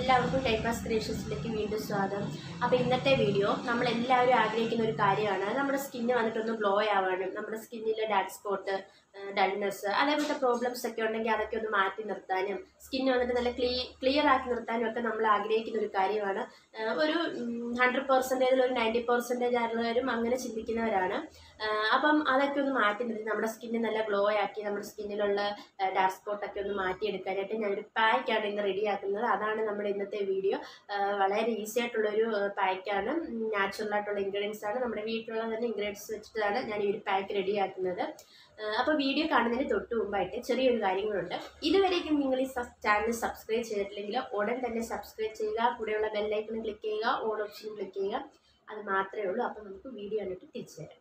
എല്ലാവർക്കും time pass ക്രിയേഷൻസിലേക്ക് വീണ്ടും സ്വാഗതം അപ്പോൾ ഇന്നത്തെ വീഡിയോ നമ്മൾ എല്ലാവരും ആഗ്രഹിക്കുന്ന ഒരു കാര്യമാണ് നമ്മുടെ സ്കിന്ന് വന്നിട്ടൊന്ന് ഗ്ലോ ആവാനും നമ്മുടെ സ്കിന്നിലെ ഡാർക്ക് സ്പോട്ട് ഡൾനെസ് അതേപോലത്തെ പ്രോബ്ലംസ് ഒക്കെ ഉണ്ടെങ്കിൽ അതൊക്കെ ഒന്ന് മാറ്റി നിർത്താനും സ്കിന്ന് വന്നിട്ട് നല്ല ക്ലീ ക്ലിയർ ആക്കി നിർത്താനും ഒക്കെ നമ്മൾ ആഗ്രഹിക്കുന്ന ഒരു കാര്യമാണ് ആ, ഒരു ഹൺഡ്രഡ് പെർസെൻറ്റേജിൽ ഒരു നയൻറ്റി പെർസെൻറ്റേജ് ആളുകളും അങ്ങനെ ചിന്തിക്കുന്നവരാണ് ആ, അപ്പം അതൊക്കെ ഒന്ന് മാറ്റി നിർത്തി നമ്മുടെ സ്കിന്ന് നല്ല ഗ്ലോ ആക്കി നമ്മുടെ സ്കിന്നിലുള്ള ഡാർക്ക് സ്പോട്ടൊക്കെ ഒന്ന് മാറ്റിയെടുക്കാനായിട്ട് ഞാനൊരു പാക്കാണ് ഇന്ന് റെഡിയാക്കുന്നത് അതാണ് നമ്മുടെ ഇന്നത്തെ വീഡിയോ വളരെ ഈസി ആയിട്ടുള്ളൊരു പാക്കാണ് നാച്ചുറൽ ആയിട്ടുള്ള ഇൻഗ്രീഡിയൻസ് ആണ് നമ്മുടെ വീട്ടിലുള്ള തന്നെ ഇൻഗ്രീഡിയൻസ് വെച്ചിട്ടാണ് ഞാൻ ഈ ഒരു പാക്ക് റെഡിയാക്കുന്നത് അപ്പോൾ വീഡിയോ കാണുന്നതിന് തൊട്ട് മുമ്പായിട്ട് ചെറിയൊരു കാര്യങ്ങളുണ്ട് ഇതുവരേക്കും നിങ്ങൾ ഈ ചാനൽ സബ്സ്ക്രൈബ് ചെയ്തിട്ടില്ലെങ്കിൽ ഉടൻ തന്നെ സബ്സ്ക്രൈബ് ചെയ്യുക കൂടെയുള്ള ബെല്ലൈക്കൺ ക്ലിക്ക് ചെയ്യുക ഓൺ ഓപ്ഷൻ ക്ലിക്ക് ചെയ്യുക അത് മാത്രമേ ഉള്ളൂ അപ്പോൾ നമുക്ക് വീഡിയോ കണ്ടിട്ട് തിരിച്ചു തരാം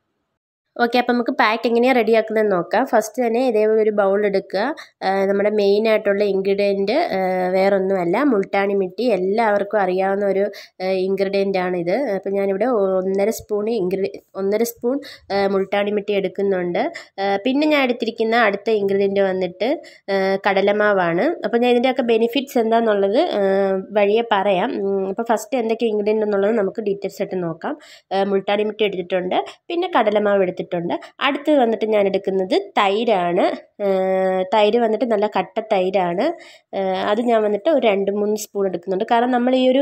ഓക്കെ അപ്പോൾ നമുക്ക് പാക്ക് എങ്ങനെയാണ് റെഡിയാക്കുന്നതെന്ന് നോക്കാം ഫസ്റ്റ് തന്നെ ഇതേപോലെ ഒരു ബൗൾ എടുക്കുക ആ, നമ്മുടെ മെയിൻ ആയിട്ടുള്ള ഇൻഗ്രീഡിയൻറ്റ് വേറൊന്നുമല്ല മുൾട്ടാണി മിട്ടി എല്ലാവർക്കും അറിയാവുന്ന ഒരു ഇൻഗ്രീഡിയൻ്റ് ആണ് ഇത് അപ്പോൾ ഞാനിവിടെ ഒന്നര സ്പൂൺ ഇൻഗ്രീ ഒന്നര സ്പൂൺ ആ, മുൾട്ടാണി മിട്ടി എടുക്കുന്നുണ്ട് ആ, പിന്നെ ഞാൻ എടുത്തിരിക്കുന്ന അടുത്ത ഇൻഗ്രീഡിയൻറ്റ് വന്നിട്ട് ആ, കടലമാവാണ് അപ്പോൾ ഞാൻ ഇതിൻ്റെയൊക്കെ ബെനിഫിറ്റ്സ് എന്താണെന്നുള്ളത് ആ, വഴിയെ പറയാം അപ്പോൾ ഫസ്റ്റ് എന്തൊക്കെ ഇൻഗ്രീഡിയൻ്റ് എന്നുള്ളത് നമുക്ക് ഡീറ്റെയിൽസ് ആയിട്ട് നോക്കാം ആ, മുൾട്ടാണി മിട്ടി എടുത്തിട്ടുണ്ട് പിന്നെ കടലമാവ് എടുത്തിട്ടുണ്ട് അടുത്ത് വന്നിട്ട് ഞാൻ എടുക്കുന്നത് തൈരാണ് ആ, തൈര് വന്നിട്ട് നല്ല കട്ട തൈരാണ് ആ, അത് ഞാൻ വന്നിട്ട് ഒരു രണ്ട് മൂന്ന് സ്പൂൺ എടുക്കുന്നുണ്ട് കാരണം നമ്മൾ ഈ ഒരു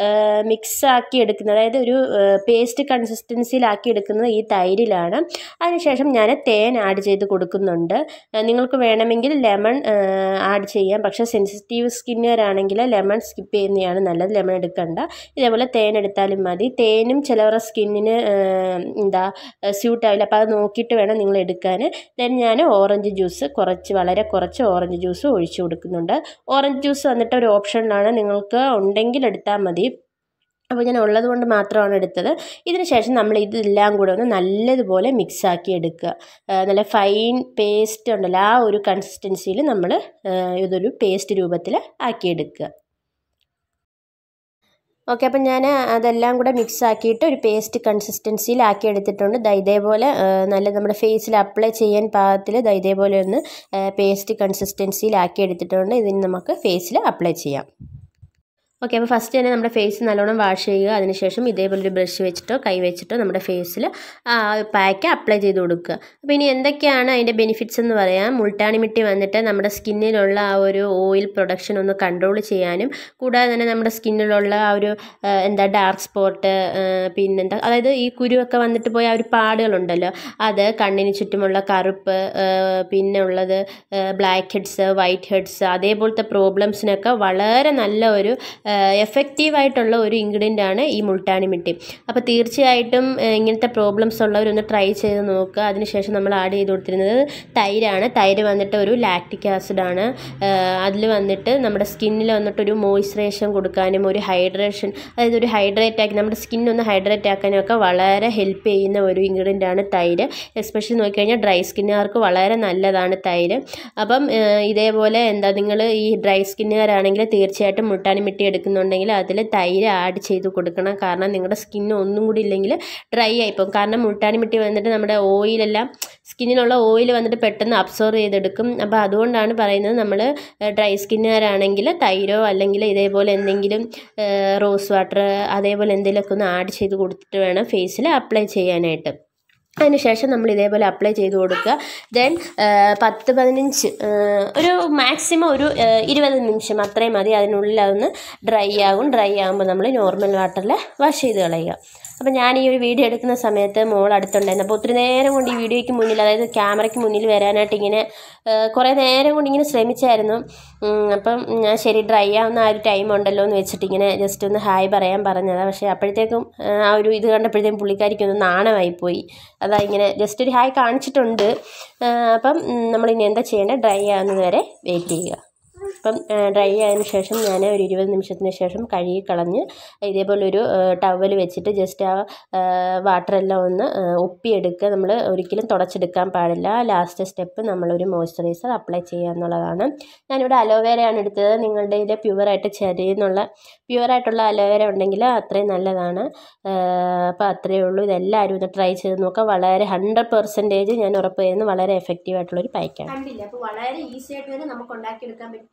മിക്സ് ആക്കി എടുക്കുന്നത് അതായത് ഒരു പേസ്റ്റ് കൺസിസ്റ്റൻസിയിലാക്കി എടുക്കുന്നത് ഈ തൈരിലാണ് അതിനുശേഷം ഞാൻ തേൻ ആഡ് ചെയ്ത് കൊടുക്കുന്നുണ്ട് ആ, നിങ്ങൾക്ക് വേണമെങ്കിൽ ലെമൺ ആഡ് ചെയ്യാം പക്ഷേ സെൻസിറ്റീവ് സ്കിന്നുകാരാണെങ്കിൽ ലെമൺ സ്കിപ്പ് ചെയ്യുന്നതാണ് നല്ലത് ലെമൺ എടുക്കണ്ട ഇതേപോലെ തേൻ എടുത്താലും മതി തേനും ചിലവരുടെ സ്കിന്നിന് എന്താ സ്യൂട്ട് ആവില്ല അപ്പോൾ അത് നോക്കിയിട്ട് വേണം നിങ്ങൾ എടുക്കാൻ ദെൻ ഞാൻ ഓറഞ്ച് ജ്യൂസ് കുറച്ച് വളരെ കുറച്ച് ഓറഞ്ച് ജ്യൂസ് ഒഴിച്ചു കൊടുക്കുന്നുണ്ട് ഓറഞ്ച് ജ്യൂസ് വന്നിട്ട് ഒരു ഓപ്ഷനിലാണ് നിങ്ങൾക്ക് ഉണ്ടെങ്കിൽ എടുത്താൽ മതി അപ്പോൾ ഞാൻ ഉള്ളത് കൊണ്ട് മാത്രമാണ് എടുത്തത് ഇതിന് ശേഷം നമ്മൾ ഇതെല്ലാം കൂടെ ഒന്ന് നല്ലതുപോലെ മിക്സ് ആക്കി എടുക്കുക ആ, നല്ല ഫൈൻ പേസ്റ്റ് ഉണ്ടല്ലോ ആ ഒരു കൺസിസ്റ്റൻസിയിൽ നമ്മൾ ഇതൊരു പേസ്റ്റ് രൂപത്തിൽ ആക്കിയെടുക്കുക ഓക്കെ അപ്പം ഞാൻ അതെല്ലാം കൂടെ മിക്സ് ആക്കിയിട്ട് ഒരു പേസ്റ്റ് കൺസിസ്റ്റൻസിയിൽ ആക്കി എടുത്തിട്ടുണ്ട് ദാ ഇതേപോലെ ആ, നല്ല നമ്മുടെ ഫേസിൽ അപ്ലൈ ചെയ്യാൻ പാകത്തിൽ ദാ ഇതേപോലെ ഒന്ന് പേസ്റ്റ് കൺസിസ്റ്റൻസിയിൽ ആക്കി എടുത്തിട്ടുണ്ട് ഇതിന് നമുക്ക് ഫേസിൽ അപ്ലൈ ചെയ്യാം ഓക്കെ അപ്പോൾ ഫസ്റ്റ് തന്നെ നമ്മുടെ ഫേസ് നല്ലോണം വാഷ് ചെയ്യുക അതിനുശേഷം ഇതേപോലെ ഒരു ബ്രഷ് വെച്ചിട്ടോ കൈ വെച്ചിട്ടോ നമ്മുടെ ഫേസിൽ ആ പാക്ക് അപ്ലൈ ചെയ്ത് കൊടുക്കുക അപ്പോൾ ഇനി എന്തൊക്കെയാണ് അതിൻ്റെ ബെനിഫിറ്റ്സ് എന്ന് പറയാം മുൾട്ടാണി മിട്ടി വന്നിട്ട് നമ്മുടെ സ്കിന്നിലുള്ള ആ ഒരു ഓയിൽ പ്രൊഡക്ഷൻ ഒന്ന് കൺട്രോൾ ചെയ്യാനും കൂടാതെ തന്നെ നമ്മുടെ സ്കിന്നിലുള്ള ആ ഒരു ആ, എന്താ ഡാർക്ക് സ്പോട്ട് പിന്നെന്താ അതായത് ഈ കുരുവൊക്കെ വന്നിട്ട് പോയ ആ ഒരു പാടുകളുണ്ടല്ലോ അത് കണ്ണിന് ചുറ്റുമുള്ള കറുപ്പ് ആ, പിന്നെ ഉള്ളത് ബ്ലാക്ക് ഹെഡ്സ് വൈറ്റ് ഹെഡ്സ് അതേപോലത്തെ പ്രോബ്ലംസിനൊക്കെ വളരെ നല്ല ഒരു എഫക്റ്റീവ് ആയിട്ടുള്ള ഒരു ഇൻഗ്രീഡിയൻ്റ് ആണ് ഈ മുൾട്ടാണി മിട്ടി അപ്പോൾ തീർച്ചയായിട്ടും ആ, ഇങ്ങനത്തെ പ്രോബ്ലംസ് ഉള്ളവരൊന്ന് ട്രൈ ചെയ്ത് നോക്കുക അതിനുശേഷം നമ്മൾ ആഡ് ചെയ്ത് കൊടുത്തിരുന്നത് തൈരാണ് തൈര് വന്നിട്ട് ഒരു ലാക്റ്റിക് ആസിഡാണ് അതിൽ വന്നിട്ട് നമ്മുടെ സ്കിന്നിൽ വന്നിട്ട് ഒരു മോയ്സ്ചറേഷൻ കൊടുക്കാനും ഒരു ഹൈഡ്രേഷൻ അതായത് ഒരു ഹൈഡ്രേറ്റ് ആക്കി നമ്മുടെ സ്കിൻ ഒന്ന് ഹൈഡ്രേറ്റ് ആക്കാനും ഒക്കെ വളരെ ഹെൽപ്പ് ചെയ്യുന്ന ഒരു ഇൻഗ്രീഡിയൻ്റ് ആണ് തൈര് എസ്പെഷ്യലി നോക്കിക്കഴിഞ്ഞാൽ ഡ്രൈ സ്കിന്നുകാർക്ക് വളരെ നല്ലതാണ് തൈര് അപ്പം ആ, ഇതേപോലെ എന്താ നിങ്ങൾ ഈ ഡ്രൈ സ്കിന്നുകാരാണെങ്കിൽ തീർച്ചയായിട്ടും മുട്ടാണി മിട്ടി എടുക്കുന്നുണ്ടെങ്കിൽ അതിൽ തൈര് ആഡ് ചെയ്ത് കൊടുക്കണം കാരണം നിങ്ങളുടെ സ്കിന്ന് ഒന്നും കൂടി ഇല്ലെങ്കിൽ ഡ്രൈ ആയിപ്പോകും കാരണം മുട്ടാണി മിട്ടി വന്നിട്ട് നമ്മുടെ ഓയിലെല്ലാം സ്കിന്നിലുള്ള ഓയിൽ വന്നിട്ട് പെട്ടെന്ന് അബ്സോർവ് ചെയ്തെടുക്കും അപ്പോൾ അതുകൊണ്ടാണ് പറയുന്നത് നമ്മൾ ഡ്രൈ സ്കിന്നുകാരാണെങ്കിൽ തൈരോ അല്ലെങ്കിൽ ഇതേപോലെ എന്തെങ്കിലും റോസ് വാട്ടർ അതേപോലെ എന്തെങ്കിലുമൊക്കെ ഒന്ന് ആഡ് ചെയ്ത് കൊടുത്തിട്ട് വേണം ഫേസിൽ അപ്ലൈ ചെയ്യാനായിട്ട് അതിനുശേഷം നമ്മൾ ഇതേപോലെ അപ്ലൈ ചെയ്ത് കൊടുക്കുക ദെൻ പത്ത് പതിനഞ്ച് ആ, ഒരു മാക്സിമം ഒരു ആ, ഇരുപത് നിമിഷം അത്രയും മതി അതിനുള്ളിൽ അതൊന്ന് ഡ്രൈ ആകും ഡ്രൈ ആകുമ്പോൾ നമ്മൾ നോർമൽ വാട്ടറിൽ വാഷ് ചെയ്ത് കളയുക അപ്പോൾ ഞാൻ ഈ ഒരു വീഡിയോ എടുക്കുന്ന സമയത്ത് മോൾ അടുത്തുണ്ടായിരുന്നു അപ്പോൾ ഒത്തിരി നേരം കൊണ്ട് ഈ വീഡിയോയ്ക്ക് മുന്നിൽ അതായത് ക്യാമറയ്ക്ക് മുന്നിൽ വരാനായിട്ട് ഇങ്ങനെ ആ, കുറേ നേരം കൊണ്ട് ഇങ്ങനെ ശ്രമിച്ചായിരുന്നു ഉം, അപ്പം ഞാൻ ശരി ഡ്രൈ ആവുന്ന ആ ഒരു ടൈം ഉണ്ടല്ലോ എന്ന് വെച്ചിട്ട് ഇങ്ങനെ ജസ്റ്റ് ഒന്ന് ഹായ് പറയാൻ പറഞ്ഞതാണ് പക്ഷേ അപ്പോഴത്തേക്കും ആ, ആ ഒരു ഇത് കണ്ടപ്പോഴത്തേക്കും പുള്ളിക്കാരിക്കൊന്ന് നാണമായിപ്പോയി അതാ ഇങ്ങനെ ജസ്റ്റ് ഒരു ഹായ് കാണിച്ചിട്ടുണ്ട് ആ, അപ്പം ഉം, നമ്മളിനി എന്താ ചെയ്യേണ്ടത് ഡ്രൈ ആവുന്നത് വരെ വെയിറ്റ് ചെയ്യുക അപ്പം ഡ്രൈ ആയതിനു ശേഷം ഞാൻ ഒരു ഇരുപത് നിമിഷത്തിന് ശേഷം കഴുകി കളഞ്ഞ് ഇതേപോലെ ഒരു ടവൽ വെച്ചിട്ട് ജസ്റ്റ് ആ വാട്ടറെല്ലാം ഒന്ന് ആ, ഒപ്പിയെടുക്കുക നമ്മൾ ഒരിക്കലും തുടച്ചെടുക്കാൻ പാടില്ല ലാസ്റ്റ് സ്റ്റെപ്പ് നമ്മളൊരു മോയ്സ്ചറൈസർ അപ്ലൈ ചെയ്യുക എന്നുള്ളതാണ് ഞാനിവിടെ അലോവേരയാണ് എടുത്തത് നിങ്ങളുടെ ഇതിൽ പ്യുവറായിട്ട് ചെറിയെന്നുള്ള പ്യുവറായിട്ടുള്ള അലോവേര ഉണ്ടെങ്കിൽ അത്രയും നല്ലതാണ് അപ്പോൾ അത്രയേ ഉള്ളൂ ഇതെല്ലാവരും ഒന്ന് ട്രൈ ചെയ്ത് നോക്കുക വളരെ ഹൺഡ്രഡ് പെർസെൻറ്റേജ് ഞാൻ ഉറപ്പ് തരുന്നു വളരെ എഫക്റ്റീവ് ആയിട്ടുള്ളൊരു പാക്കാണ് കണ്ടില്ല അപ്പോൾ വളരെ ഈസി ആയിട്ട് തന്നെ നമുക്ക് ഉണ്ടാക്കിയെടുക്കാൻ പറ്റിയ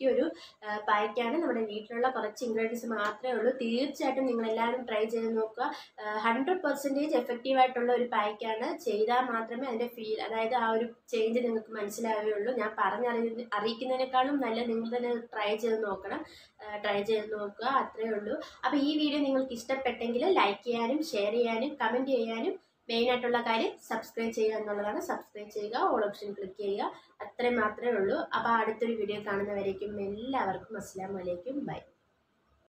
ചെറിയൊരു ആ, പായ്ക്കാണ് നമ്മുടെ വീട്ടിലുള്ള കുറച്ച് ഇൻഗ്രീഡിയൻസ് മാത്രമേ ഉള്ളൂ തീർച്ചയായിട്ടും നിങ്ങൾ എല്ലാവരും ട്രൈ ചെയ്ത് നോക്കുക ഹൺഡ്രഡ് പെർസെൻറ്റേജ് എഫക്റ്റീവ് ആയിട്ടുള്ള ഒരു പായ്ക്കാണ് ചെയ്താൽ മാത്രമേ അതിൻ്റെ ഫീൽ അതായത് ആ ഒരു ചേഞ്ച് നിങ്ങൾക്ക് മനസ്സിലാവുകയുള്ളൂ ഞാൻ പറഞ്ഞറി അറിയിക്കുന്നതിനേക്കാളും നല്ല നിങ്ങൾ തന്നെ ട്രൈ ചെയ്ത് നോക്കണം ട്രൈ ചെയ്ത് നോക്കുക അത്രയേ ഉള്ളൂ അപ്പോൾ ഈ വീഡിയോ നിങ്ങൾക്ക് ഇഷ്ടപ്പെട്ടെങ്കിൽ ലൈക്ക് ചെയ്യാനും ഷെയർ ചെയ്യാനും കമൻറ്റ് ചെയ്യാനും മെയിൻ ആയിട്ടുള്ള കാര്യം സബ്സ്ക്രൈബ് ചെയ്യുക എന്നുള്ളതാണ് സബ്സ്ക്രൈബ് ചെയ്യുക ഓൾ ഓപ്ഷൻ ക്ലിക്ക് ചെയ്യുക അത്രയും മാത്രമേ ഉള്ളൂ അപ്പോൾ അടുത്തൊരു വീഡിയോ കാണുന്നവരേക്കും എല്ലാവർക്കും അസ്സാം വലൈക്കും ബൈ